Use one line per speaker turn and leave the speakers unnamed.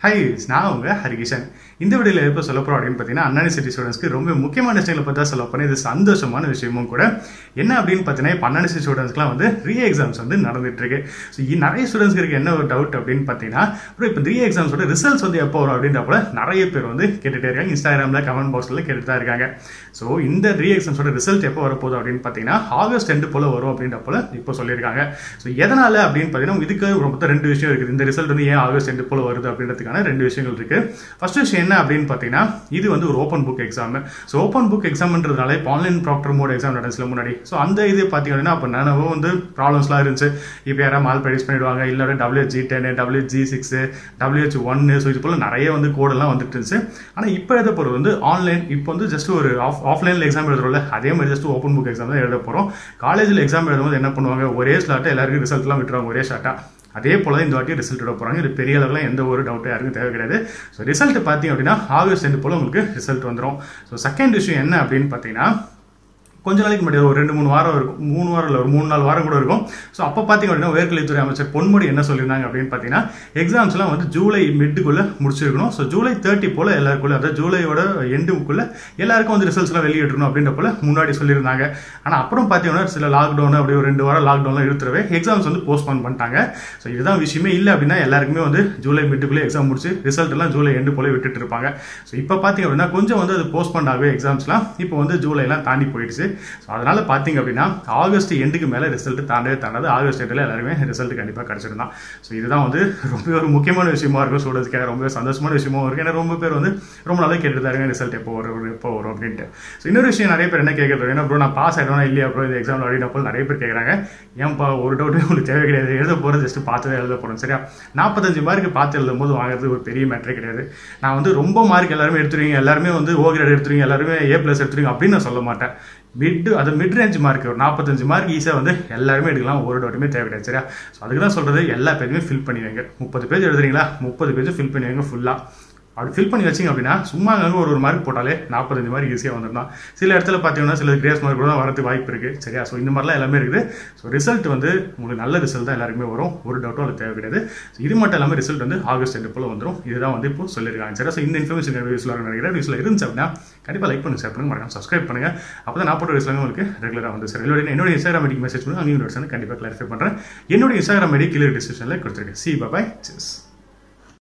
high நான் உங்க ஹரிகிஷன் இந்த வீடியோவில் எப்போ சொல்ல போகிறோம் அப்படின்னு பார்த்தீங்கன்னா அண்ணாடி சிட்டி ஸ்டூடெண்ட்ஸ்க்கு ரொம்ப முக்கியமான விஷயங்களை பற்றி தான் சொல்ல போகிறேன் இது சந்தோஷமான விஷயமும் கூட என்ன அப்படின்னு பார்த்தீங்கன்னா இப்போ அண்ணாடி சிட்டி ஸ்டூடெண்ட்ஸ்க்குலாம் வந்து ரீ எக்ஸாம்ஸ் வந்து நடந்துட்டு இருக்கு ஸோ நிறைய ஸ்டூடெண்ட்ஸ்க்கு இருக்க என்ன ஒரு டவுட் அப்படின்னு பார்த்தீங்கன்னா அப்புறம் இப்போ ரீ எக்ஸாம்ஸோட ரிசல்ட்ஸ் வந்து எப்போ வரும் அப்படின்றப்ப நிறைய பேர் வந்து கேட்டுட்டே இருக்காங்க இன்ஸ்டாகிராமில் கமெண்ட் பாக்ஸில் கேட்டுட்டு தான் இருக்காங்க ஸோ இந்த ரீ எக்ஸாம்ஸோட ரிசல்ட் எப்போ வரப்போகுது அப்படின்னு பார்த்தீங்கன்னா ஆகஸ்ட் ரெண்டு போல வரும் அப்படின்றப்போல இப்போ சொல்லியிருக்காங்க ஸோ எதனால அப்படின்னு பார்த்தீங்கன்னா இதுக்கு மொத்தம் ரெண்டு விஷயம் இருக்குது இந்த ரிசல்ட் வந்து ஏன் ஆகஸ்ட் ரெண்டு போல வருது அப்படின்றதுக்கான ரெண்டு விஷயங்கள் இருக்கு ஃபர்ஸ்ட் விஷயம் என்ன அப்படின்னு பார்த்தீங்கன்னா இது வந்து ஒரு open book exam so open book எக்ஸாம்ன்றதுனால இப்போ ஆன்லைன் ப்ராக்டர் மோட் எக்ஸாம் நடந்துச்சுல முன்னாடி ஸோ அந்த இது பார்த்தீங்கன்னா அப்போ நிறைய வந்து ப்ராப்ளம்ஸ்லாம் இருந்துச்சு இப்போ யாராவது மால் ப்ரெடிஸ் பண்ணிடுவாங்க இல்லை WH G ten WH G six WH ஒன்னு ஸோ இது போல நிறைய வந்து கோடெல்லாம் வந்துட்டு இருந்துச்சு ஆனால் இப்போ எழுத போகிறது வந்து ஆன்லைன் இப்போ வந்து ஜஸ்ட் ஒரு ஆஃப் ஆஃப்லைனில் எக்ஸாம் எழுதுறோம்ல அதே மாதிரி ஜஸ்ட் ஓப்பன் புக் எக்ஸாம் தான் எழுத போகிறோம் காலேஜில் எக்ஸாம் எழுதும்போது என்ன பண்ணுவாங்க ஒரே ஸ்லாட்டாக எல்லாருக்கும் ரிசல்ட்லாம் விட்டுருவாங்க ஒரே ஷாட்டாக அதே போல இந்த வாட்டி ரிசல்ட் விட போகிறாங்க இது பெரிய அளவில் எந்த ஒரு டவுட்டும் யாருக்கும் தேவை கிடையாது ஸோ ரிசல்ட் பார்த்தீங்க அப்படின்னா ஆகஸ்ட் ரெண்டு போல் உங்களுக்கு ரிசல்ட் வந்துடும் ஸோ செகண்ட் விஷயம் என்ன அப்படின்னு பார்த்தீங்கன்னா கொஞ்ச நாளைக்கு முன்னாடி ஒரு ரெண்டு மூணு வாரம் இருக்கும் மூணு வாரம் இல்லை ஒரு மூணு நாலு வாரம் கூட இருக்கும் ஸோ அப்போ பார்த்தீங்க அப்படின்னா உயர்கல்வித்துறை அமைச்சர் பொன்முடி என்ன சொல்லியிருந்தாங்க அப்படின்னு பார்த்தீங்கன்னா எக்ஸாம்ஸ்லாம் வந்து ஜூலை மிட்டுக்குள்ளே முடிச்சிருக்கணும் ஸோ ஜூலை தேர்ட்டி போல் எல்லாருக்குள்ள அதாவது ஜூலையோட எண்டுக்குள்ளே எல்லாருக்கும் வந்து ரிசல்ட்ஸ்லாம் வெளியிடணும் அப்படின்ற போல முன்னாடி சொல்லியிருந்தாங்க ஆனால் அப்புறம் பார்த்தீங்கன்னா சில லாக்டவுன் அப்படி ஒரு ரெண்டு வாரம் லாக்டவுன்லாம் இழுத்துறவே எக்ஸாம்ஸ் வந்து போஸ்ட்போன் பண்ணிட்டாங்க ஸோ இதுதான் விஷயமே இல்லை அப்படின்னா எல்லாருக்குமே வந்து ஜூலை மிட்டுக்குள்ளே எக்ஸாம் முடிச்சு ரிசல்ட் எல்லாம் ஜூலை எண்டு போல விட்டுட்டு இருப்பாங்க ஸோ இப்போ பார்த்தீங்க அப்படின்னா கொஞ்சம் வந்து அது போஸ்ட்போன் ஆகவே எக்ஸாம்ஸ்லாம் இப்போ வந்து ஜூலைலாம் தாண்டி போயிடுச்சு ஸோ அதனால் பார்த்தீங்க அப்படின்னா ஆகஸ்ட் எண்டுக்கு மேலே ரிசல்ட் தாண்டவே தாண்டாது ஆகஸ்ட் எண்டில் எல்லாருமே ரிசல்ட் கண்டிப்பாக கிடச்சிருந்தான் ஸோ இதுதான் வந்து ரொம்ப ஒரு முக்கியமான விஷயமா இருக்கும் ஸ்டூடெண்ட்ஸ்க்காக ரொம்ப சந்தோஷமான விஷயமும் இருக்கும் ஏன்னா ரொம்ப பேர் வந்து ரொம்ப நாளாக கேட்டுட்டு தான் ரிசல்ட் எப்போ வரும் எப்போ வரும் அப்படின்ட்டு ஸோ இன்னொரு விஷயம் நிறைய பேர் என்ன கேட்குறது ஏன்னா ப்ரோ நான் பாஸ் ஆகிடுவேன் இல்லையா ப்ரோ இந்த எக்ஸாம் அப்படின்னப்போ நிறைய பேர் கேட்குறாங்க ஏன்ப்பா ஒரு டவுட்டுமே உங்களுக்கு தேவை கிடையாது எழுத போகிறது ஜஸ்ட் பார்த்து எழுத போகிறோம் சரியா நாற்பத்தஞ்சு மார்க் பார்த்து எழுதும் போது வாங்குறது ஒரு பெரிய மேட்ரே கிடையாது நான் வந்து ரொம்ப மார்க் எல்லாருமே எடுத்துருவீங்க எல்லாருமே வந்து ஓ கிரேட் எடுத்துருவீங்க எல்லாருமே ஏ ப்ளஸ் எடுத்துருவீங்க அப்படின்னு நான் சொல்ல மாட்டேன் மிட் அது மிட் ரேஞ்ச் மார்க் ஒரு நாற்பத்தஞ்சு மார்க் ஈஸியாக வந்து எல்லாருமே எடுக்கலாம் ஒரு டவுட்டுமே தேவை கிடையாது சரியா ஸோ அதுக்கு தான் சொல்கிறது எல்லா பேஜுமே ஃபில் பண்ணி வைங்க முப்பது பேஜ் எழுதுறீங்களா முப்பது பேஜ் ஃபில் பண்ணி வைங்க ஃபுல்லாக அப்படி ஃபில் பண்ணி வச்சிங்க அப்படின்னா சும்மா அங்கே ஒரு ஒரு மார்க் போட்டாலே நாற்பத்தஞ்சு மார்க் ஈஸியாக வந்துடும் சில இடத்துல பார்த்தீங்கன்னா சில கிரேஸ் மார்க் கூட வரதுக்கு வாய்ப்பு இருக்குது சரியா ஸோ இந்த மாதிரிலாம் எல்லாமே இருக்குது ஸோ ரிசல்ட் வந்து உங்களுக்கு நல்ல ரிசல்ட் தான் எல்லாருக்குமே வரும் ஒரு டவுட்டும் அது தேவை கிடையாது ஸோ இது மட்டும் இல்லாமல் ரிசல்ட் வந்து ஆகஸ்ட் ரெண்டு போல் வந்துடும் இதுதான் வந்து இப்போ சொல்லியிருக்காங்க சரியா ஸோ இந்த இன்ஃபர்மேஷன் யூஸ்ஃபுல்லாக நினைக்கிறேன் யூஸ்ஃபுல்லாக இருந்துச்சு அப்படின்னா கண்டிப்பாக லைக் பண்ணி ஷேர் பண்ணுங்க மறக்காம சப்ஸ்கிரைப் பண்ணுங்க அப்போ தான் நான் போட்ட ரிசல்ட் உங்களுக்கு ரெகுலராக வந்து சார் என்னோட என்னோட இன்ஸ்டாகிராம் ஐடிக்கு மெசேஜ் பண்ணுங்க அங்கேயும் கண்டிப்பாக கிளாரிஃபை பண்ணுறேன் என்னோட இன்ஸ்டாகிராம் ஐடி கீழே டிஸ்கிரிப்ஷனில் கொடுத்துருக்கேன் சி பாய் சிஸ்